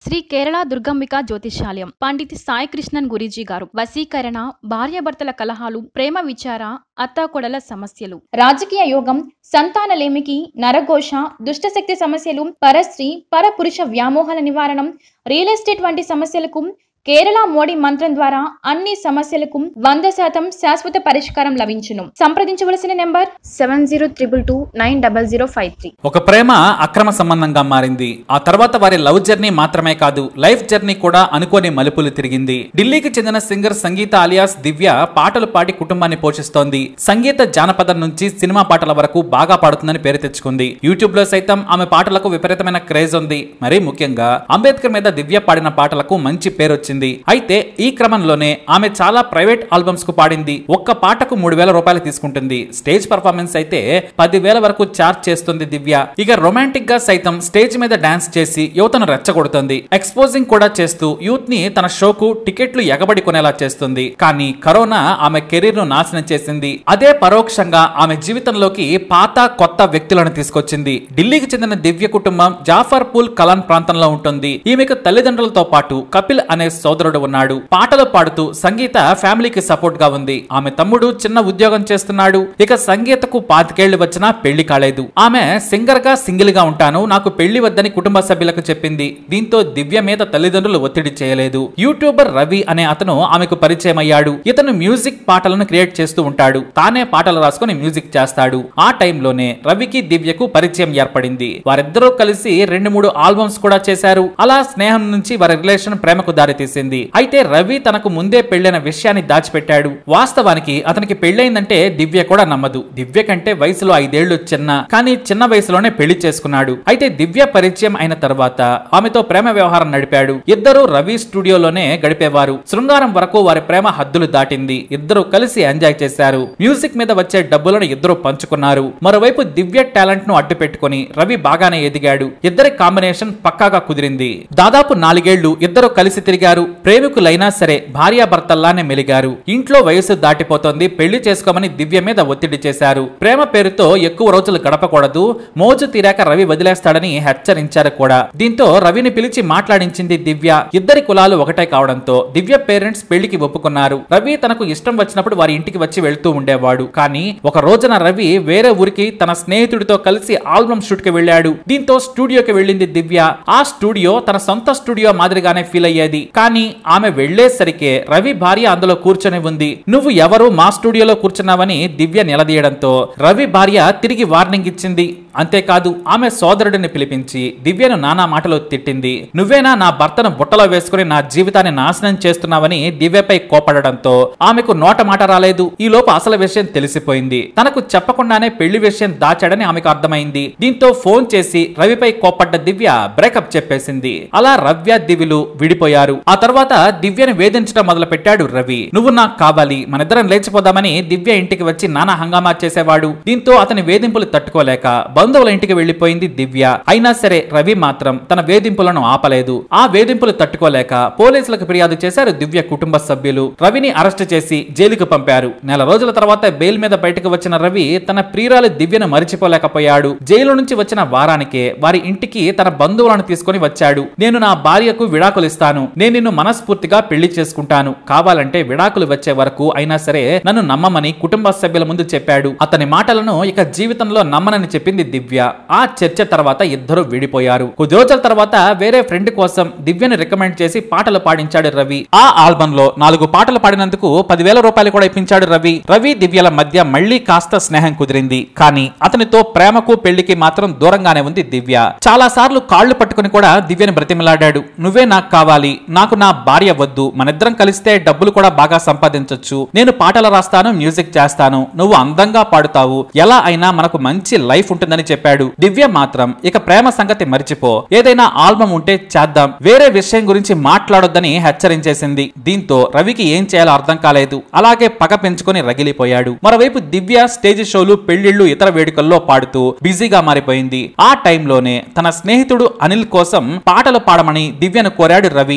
శ్రీ కేరళ దుర్గంబిక జ్యోతిష్యాలయం పండిత్ సాయి కృష్ణన్ గురీజీ గారు వశీకరణ భార్యాభర్తల కలహాలు ప్రేమ విచార అత్తాకొడల సమస్యలు రాజకీయ యోగం సంతానలేమికి నరఘోష దుష్టశక్తి సమస్యలు పరస్త్రీ పరపురుష వ్యామోహాల నివారణం రియల్ ఎస్టేట్ వంటి సమస్యలకు కేరళ మోడీ మంత్రం ద్వారా అన్ని సమస్యలకు వంద శాతం శాశ్వత పరిష్కారం లభించును సంప్రదించవలసిన number seven zero triple two nine double zero five three ఒక ప్రేమ అక్రమ సంబంధంగా మారింది ఆ తర్వాత వారి లవ్ జర్నీ మాత్రమే కాదు లైఫ్ జర్నీ కూడా అనుకోని మలుపులు తిరిగింది ఢిల్లీకి చెందిన సింగర్ సంగీత అలియాస్ దివ్య పాటలు పాడి కుటుంబాన్ని పోషిస్తోంది సంగీత జానపదం నుంచి సినిమా పాటల వరకు బాగా పాడుతుందని పేరు తెచ్చుకుంది యూట్యూబ్ లో సైతం ఆమె పాటలకు విపరీతమైన క్రేజ్ ఉంది మరీ ముఖ్యంగా అంబేద్కర్ మీద దివ్య పాడిన పాటలకు మంచి పేరు వచ్చింది అయితే ఈ క్రమంలోనే ఆమె చాలా ప్రైవేట్ ఆల్బమ్స్ కు పాడింది ఒక్క పాటకు మూడు వేల రూపాయలు తీసుకుంటుంది స్టేజ్ పర్ఫార్మెన్స్ అయితే పదివేల వరకు చార్జ్ చేస్తుంది దివ్య ఇక రొమాంటిక్ గా సైతం స్టేజ్ మీద డాన్స్ చేసి యువతను రెచ్చగొడుతుంది ఎక్స్పోజింగ్ కూడా చేస్తూ యూత్ ని తన షోకు టికెట్లు ఎగబడి కొనేలా చేస్తుంది కానీ కరోనా ఆమె కెరీర్ ను నాశనం చేసింది అదే పరోక్షంగా ఆమె జీవితంలోకి పాత కొత్త వ్యక్తులను తీసుకొచ్చింది ఢిల్లీకి చెందిన దివ్య కుటుంబం జాఫర్పూల్ కలాన్ ప్రాంతంలో ఉంటుంది ఈమెకు తల్లిదండ్రులతో పాటు కపిల్ అనే సోదరుడు ఉన్నాడు పాటలు పాడుతూ సంగీత ఫ్యామిలీకి సపోర్ట్ గా ఉంది ఆమె తమ్ముడు చిన్న ఉద్యోగం చేస్తున్నాడు ఇక సంగీతకు పాతికేళ్లు వచ్చినా పెళ్లి కాలేదు ఆమె సింగర్ గా సింగిల్ గా ఉంటాను నాకు పెళ్లి వద్దని కుటుంబ సభ్యులకు చెప్పింది దీంతో దివ్య మీద తల్లిదండ్రులు ఒత్తిడి చేయలేదు యూట్యూబర్ రవి అనే అతను ఆమెకు పరిచయం అయ్యాడు ఇతను మ్యూజిక్ పాటలను క్రియేట్ చేస్తూ ఉంటాడు తానే పాటలు రాసుకుని మ్యూజిక్ చేస్తాడు ఆ టైంలోనే రవికి దివ్యకు పరిచయం ఏర్పడింది వారిద్దరూ కలిసి రెండు మూడు ఆల్బమ్స్ కూడా చేశారు అలా స్నేహం నుంచి వారి రిలేషన్ ప్రేమకు దారితీసింది అయితే రవి తనకు ముందే పెళ్లైన విషయాన్ని దాచిపెట్టాడు వాస్తవానికి అతనికి పెళ్లైందంటే దివ్య కూడా నమ్మదు దివ్య కంటే వయసులో ఐదేళ్లు చిన్న కానీ చిన్న వయసులోనే పెళ్లి చేసుకున్నాడు అయితే దివ్య పరిచయం అయిన తర్వాత ఆమెతో ప్రేమ వ్యవహారం నడిపాడు ఇద్దరు రవి స్టూడియోలోనే గడిపేవారు శృంగారం వరకు వారి ప్రేమ హద్దులు దాటింది ఇద్దరు కలిసి ఎంజాయ్ చేశారు మ్యూజిక్ మీద వచ్చే డబ్బులను ఇద్దరు పంచుకున్నారు మరోవైపు దివ్య టాలెంట్ ను అడ్డు పెట్టుకుని రవి బాగానే ఎదిగాడు ఇద్దరి కాంబినేషన్ పక్కాగా కుదిరింది దాదాపు నాలుగేళ్లు ఇద్దరు కలిసి తిరిగారు ప్రేమికులైనా సరే భార్యాభర్తల్లానే మెలిగారు ఇంట్లో వయసు దాటిపోతోంది పెళ్లి చేసుకోమని దివ్య మీద ఒత్తిడి చేశారు ప్రేమ పేరుతో ఎక్కువ రోజులు గడపకూడదు మోజు తీరాక రవి వదిలేస్తాడని హెచ్చరించారు కూడా దీంతో రవిని పిలిచి మాట్లాడించింది దివ్య ఇద్దరి కులాలు ఒకటే కావడంతో దివ్య పేరెంట్స్ పెళ్లికి ఒప్పుకున్నారు రవి తనకు ఇష్టం వచ్చినప్పుడు వారి ఇంటికి వచ్చి వెళ్తూ ఉండేవాడు కానీ ఒక రోజున రవి వేరే ఊరికి తన స్నేహితుడితో కలిసి ఆల్బమ్ షూట్ కి వెళ్ళాడు దీంతో స్టూడియోకి వెళ్ళింది దివ్య ఆ స్టూడియో తన సొంత స్టూడియో మాదిరిగానే ఫీల్ అయ్యేది కానీ ఆమె వెళ్లేసరికే రవి భార్య అందులో కూర్చొని ఉంది నువ్వు ఎవరు మా స్టూడియోలో కూర్చున్నావని దివ్య నిలదీయడంతో రవి భార్య తిరిగి వార్నింగ్ ఇచ్చింది అంతేకాదు ఆమె సోదరుడిని పిలిపించి దివ్యను నానా మాటలు తిట్టింది నువ్వేనా నా భర్తను బుట్టలో వేసుకుని నా జీవితాన్ని నాశనం చేస్తున్నావని దివ్యపై కోపడడంతో ఆమెకు నోట మాట రాలేదు ఈ లోపు అసలు విషయం తెలిసిపోయింది తనకు చెప్పకుండానే పెళ్లి విషయం దాచాడని ఆమెకు అర్థమైంది దీంతో ఫోన్ చేసి రవిపై కోపడ్డ దివ్య బ్రేకప్ చెప్పేసింది అలా రవ్య దివ్యులు విడిపోయారు ఆ తర్వాత దివ్యను వేధించడం మొదలు పెట్టాడు రవి నువ్వు నాకు కావాలి మనిద్దరం లేచిపోదామని దివ్య ఇంటికి వచ్చి నానా హంగామా చేసేవాడు దీంతో అతని వేధింపులు తట్టుకోలేక బంధువుల ఇంటికి వెళ్లిపోయింది దివ్య అయినా సరే రవి మాత్రం తన వేధింపులను ఆపలేదు ఆ వేధింపులు తట్టుకోలేక పోలీసులకు ఫిర్యాదు చేశారు దివ్య కుటుంబ సభ్యులు రవిని అరెస్ట్ చేసి జైలుకు పంపారు నెల రోజుల తర్వాత బెయిల్ మీద బయటకు వచ్చిన రవి తన ప్రియురాలు దివ్యను మరిచిపోలేకపోయాడు జైలు నుంచి వచ్చిన వారానికే వారి ఇంటికి తన బంధువులను తీసుకుని వచ్చాడు నేను నా భార్యకు విడాకులు ఇస్తాను నేను నిన్ను మనస్ఫూర్తిగా పెళ్లి చేసుకుంటాను కావాలంటే విడాకులు వచ్చే వరకు అయినా సరే నన్ను నమ్మమని కుటుంబ సభ్యుల ముందు చెప్పాడు అతని మాటలను ఇక జీవితంలో నమ్మనని చెప్పింది దివ్య ఆ చర్చ తర్వాత ఇద్దరు విడిపోయారు కొద్ది రోజుల తర్వాత వేరే ఫ్రెండ్ కోసం దివ్యను రికమెండ్ చేసి పాటలు పాడించాడు రవి ఆ ఆల్బమ్ లో నాలుగు పాటలు పాడినందుకు పదివేల రూపాయలు కూడా ఇప్పించాడు రవి రవి దివ్యల మధ్య మళ్లీ కాస్త స్నేహం కుదిరింది కానీ అతనితో ప్రేమకు పెళ్లికి మాత్రం దూరంగానే ఉంది దివ్య చాలా సార్లు కాళ్లు పట్టుకుని కూడా దివ్యని బ్రతిమలాడాడు నువ్వే నాకు కావాలి నాకు నా భార్య వద్దు మనిద్దరం కలిస్తే డబ్బులు కూడా బాగా సంపాదించొచ్చు నేను పాటలు రాస్తాను మ్యూజిక్ చేస్తాను నువ్వు అందంగా పాడుతావు ఎలా అయినా మనకు మంచి లైఫ్ ఉంటుందని చెప్పాడు దివ్య మాత్రం ఇక ప్రేమ సంగతి మరిచిపో ఏదైనా ఆల్బమ్ ఉంటే చేద్దాం వేరే విషయం గురించి మాట్లాడొద్దని హెచ్చరించేసింది దీంతో రవికి ఏం చేయాలో అర్థం కాలేదు అలాగే పగ పెంచుకొని రగిలిపోయాడు మరోవైపు దివ్య స్టేజ్ షోలు పెళ్లిళ్లు ఇతర వేడుకల్లో పాడుతూ బిజీగా మారిపోయింది ఆ టైంలోనే తన స్నేహితుడు అనిల్ కోసం పాటలు పాడమని దివ్యను కోరాడు రవి ఆమెమో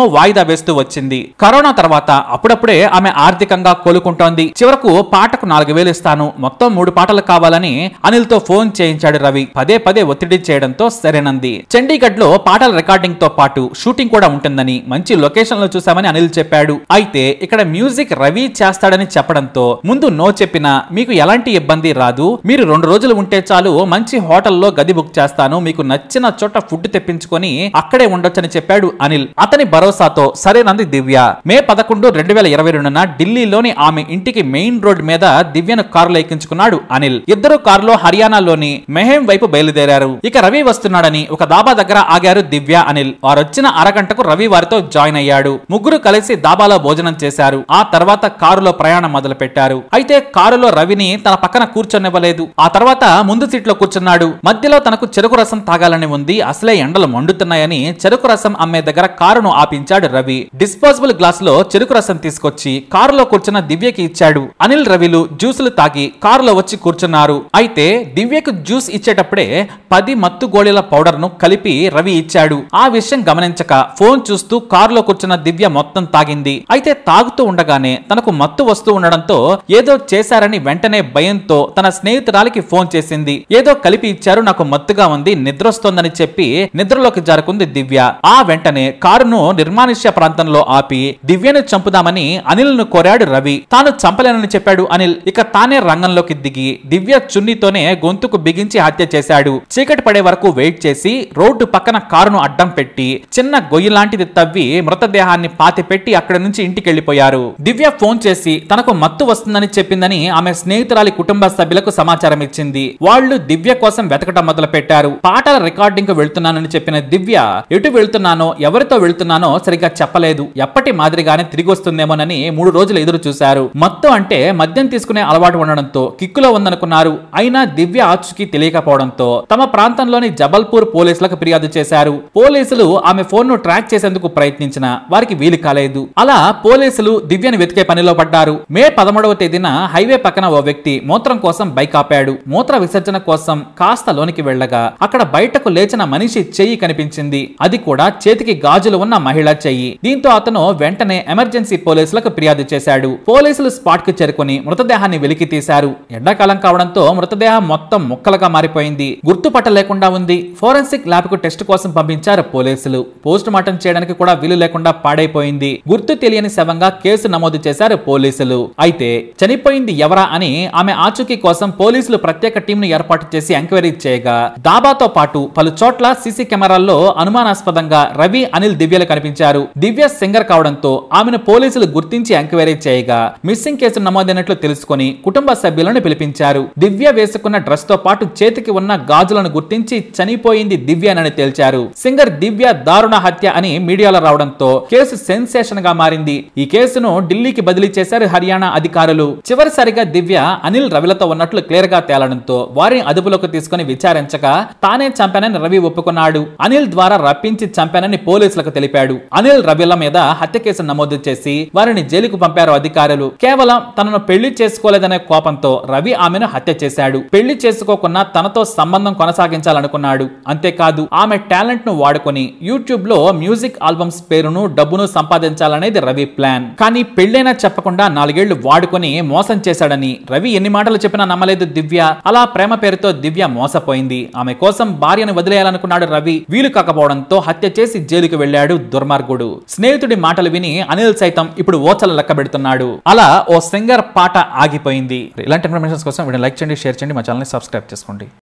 ఏమో వాయిదా వేస్తూ వచ్చింది కరోనా తర్వాత అప్పుడప్పుడే ఆమె ఆర్థికంగా కోలుకుంటోంది చివరకు పాటకు నాలుగు వేలు ఇస్తాను మొత్తం మూడు పాటలు కావాలని అనిల్ తో ఫోన్ చేయించాడు రవి పదే పదే ఒత్తిడి చేయడంతో సరేనంది చండీగఢ్ లో పాటల రికార్డింగ్ తో పాటు షూటింగ్ కూడా ఉంటుందని మంచి లొకేషన్ లో చూసామని అనిల్ చెప్పాడు అయితే ఇక్కడ మ్యూజిక్ రవి చేస్తాడని చెప్పడంతో ముందు నో చెప్పినా మీకు ఎలాంటి ఇబ్బంది రాదు మీరు రెండు రోజులు ఉంటే చాలు మంచి హోటల్లో గది బుక్ చేస్తాను మీకు నచ్చిన చోట ఫుడ్ తెప్పించుకొని అక్కడే ఉండొచ్చని చెప్పాడు అనిల్ అతని భరోసాతో సరేనంది దివ్య మే పదకొండు రెండు వేల ఇరవై రెండున ఢిల్లీలోని ఆమె ఇంటికి మెయిన్ రోడ్ మీద దివ్యను కారులో ఎక్కించుకున్నాడు అనిల్ ఇద్దరు కారులో హర్యానాలోని మెహేం వైపు బయలుదేరారు ఇక రవి వస్తున్నాడని ఒక దాబా దగ్గర ఆగారు దివ్య అనిల్ వారొచ్చిన అరగంటకు రవి వారితో జాయిన్ అయ్యాడు ముగ్గురు కలిసి దాబాలో భోజనం చేశారు ఆ తర్వాత కారులో ప్రయాణం మొదలు పెట్టారు అయితే కారులో రవిని తన పక్కన కూర్చొనివ్వలేదు ఆ తర్వాత ముందు సీట్లో కూర్చున్నాడు మధ్యలో తనకు చెరుకు రసం తాగాలని ఉంది అసలే ఎండలు మండుతున్నాయని చెరుకు రసం అమ్మే దగ్గర కారును ఆపించాడు రవి డిస్పోజబుల్ గ్లాస్ లో చెరుకు రసం తీసుకొచ్చి కారులో కూర్చున్న దివ్యకి ఇచ్చాడు అనిల్ రవిలు జ్యూసులు తాగి కారులో వచ్చి కూర్చున్నారు అయితే దివ్యకు జ్యూస్ ఇచ్చేటప్పుడే పది మత్తు గోళీల పౌడర్ ను కలిపి రవి ఇచ్చాడు ఆ విషయం గమనించక ఫోన్ చూస్తూ కారులో కూర్చున్న దివ్య మొత్తం తాగింది అయితే తాగుతూ ఉండగానే తనకు మత్తు వస్తూ ఉండడంతో ఏదో చేశారని వెంటనే భయంతో తన స్నేహితురాలికి ఫోన్ చేసింది ఏదో కలిపి ఇచ్చారు నాకు మత్తుగా ఉంది నిద్రొస్తోందని చెప్పి నిద్రలోకి జారుకుంది దివ్య ఆ వెంటనే కారును నిర్మానుష్య ప్రాంతంలో ఆపి దివ్యను చంపుదామని అనిల్ ను కోరాడు రవి తాను చంపలేనని చెప్పాడు అనిల్ ఇక తానే రంగంలోకి దిగి దివ్య చున్నీతోనే గొంతుకు బిగించి హత్య చేశాడు చీకటి పడే వరకు వెయిట్ చేసి రోడ్డు పక్కన కారును అడ్డం పెట్టి చిన్న గొయ్యి లాంటిది తవ్వి మృతదేహాన్ని పాతి పెట్టి అక్కడి నుంచి ఇంటికి వెళ్లిపోయారు దివ్య ఫోన్ చేసి తనకు మత్తు వస్తుందని చెప్పిందని ఆమె స్నేహితురాలి కుటుంబ సభ్యులకు సమాచారం ఇచ్చింది వాళ్ళు దివ్య కోసం వెతకటం మొదలు పెట్టారు పాటల రికార్డింగ్ కు వెళ్తున్నానని చెప్పిన దివ్య ఎటు వెళ్తున్నానో ఎవరితో వెళ్తున్నానో సరిగ్గా చెప్పలేదు ఎప్పటి మాదిరిగానే తిరిగి వస్తుందేమోనని మూడు రోజులు ఎదురు చూశారు మత్తు అంటే మద్యం తీసుకునే అలవాటు ఉండడంతో కిక్కులో ఉందనుకున్నారు అయినా దివ్య ఆచూకీ తెలియకపోవడంతో తమ ప్రాంతంలోని జబల్పూర్ పోలీసులకు ఫిర్యాదు చేశారు పోలీసులు ఆమె ఫోన్ ను ట్రాక్ చేసేందుకు ప్రయత్నించినా వారికి వీలు కాలేదు అలా పోలీసులు దివ్యను వెతికే పనిలో పడ్డారు మే పదమూడవ తేదీన హైవే పక్కన ఓ వ్యక్తి మూత్రం కోసం బైక్ ఆపాడు మూత్ర విసర్జన కోసం కాస్త లోనికి వెళ్ళగా అక్కడ బయటకు లేచిన మనిషి చెయ్యి కనిపించింది అది కూడా చేతికి గాజులు ఉన్న మహిళ చెయ్యి దీంతో అతను వెంటనే ఎమర్జెన్సీ పోలీసులకు ఫిర్యాదు చేశాడు పోలీసులు స్పాట్ కు చేరుకుని మృతదేహాన్ని వెలికి తీశారు ఎండాకాలం కావడంతో మృతదేహం మొత్తం ముక్కలుగా మారిపోయింది గుర్తుపట్టలేకుండా ఉంది ఫోరెన్సిక్ ల్యాబ్ కు టెస్ట్ కోసం పంపించారు పోలీసులు పోస్ట్ మార్టం చేయడానికి కూడా వీలు లేకుండా పాడైపోయింది గుర్తు తెలియని శవంగా కేసు నమోదు చేశారు పోలీసులు అయితే చనిపోయింది ఎవరా అని ఆమె ఆచూకీ కోసం పోలీసులు ప్రత్యేక టీంను ఏర్పాటు చేసి ఎంక్వైరీ చేయగా దాబాతో పాటు పలు చోట్ల సీసీ కెమెరాల్లో అనుమానాస్పదంగా రవి అనిల్ దివ్యలు కనిపించారు దివ్య సింగర్ కావడంతో ఆమెను పోలీసులు గుర్తించి ఎంక్వైరీ చేయగా మిస్సింగ్ కేసు నమోదైనట్లు తెలుసుకొని కుటుంబ సభ్యులను పిలిపించారు దివ్య వేసుకున్న డ్రెస్ తో పాటు చేతికి ఉన్న గాజులను గుర్తించి చనిపోయింది దివ్యనని తేల్చారు సింగర్ దివ్య దారుణ హత్య అని మీడియాలో రావడంతో కేసు సెన్సేషన్ గా మారింది ఈ కేసును ఢిల్లీకి బదిలీ చేశారు హర్యానా అధికారులు చివరిసారిగా దివ్య అనిల్ రవిలతో ఉన్నట్లు క్లియర్ గా తేలడంతో వారిని అదుపులోకి తీసుకుని విచారించగా తానే చంపానని రవి ఒప్పుకున్నాడు అనిల్ ద్వారా రప్పించి చంపానని పోలీసులకు తెలిపాడు అనిల్ రవిల మీద హత్య కేసు నమోదు చేసి వారిని జైలుకు పంపారు అధికారులు కేవలం తనను పెళ్లి చేసుకోలేదనే కోపంతో రవి ఆమెను హత్య చేశాడు పెళ్లి చేసుకోకున్నా తనతో సంబంధం కొనసాగించాలనుకున్నాడు అంతేకాదు ఆమె టాలెంట్ ను వాడుకొని యూట్యూబ్ లో మ్యూజిక్ ఆల్బమ్స్ పేరును డబ్బును సంపాదించాలనేది రవి ప్లాన్ కానీ పెళ్లైనా చెప్పకుండా నాలుగేళ్లు వాడుకొని మోసం చేశాడని రవి ఎన్ని మాటలు చెప్పినా నమ్మలేదు దివ్య అలా ప్రేమ పేరుతో దివ్య మోసపోయింది ఆమె కోసం భార్యను వదిలేయాలనుకున్నాడు రవి వీలు కాకపోవడంతో హత్య చేసి జైలుకు వెళ్ళాడు దుర్మార్గుడు స్నేహితుడి మాటలు విని అనిల్ సైతం ఇప్పుడు ఓచలు లెక్క పెడుతున్నాడు అలా ఓ సింగర్ పాట ఆగిపోయింది ఇలాంటి ఇన్ఫర్మేషన్ కోసం వీడియో లైక్ చేయండి షేర్ చేయండి మా ఛానల్ సబ్స్క్రైబ్ చేసుకోండి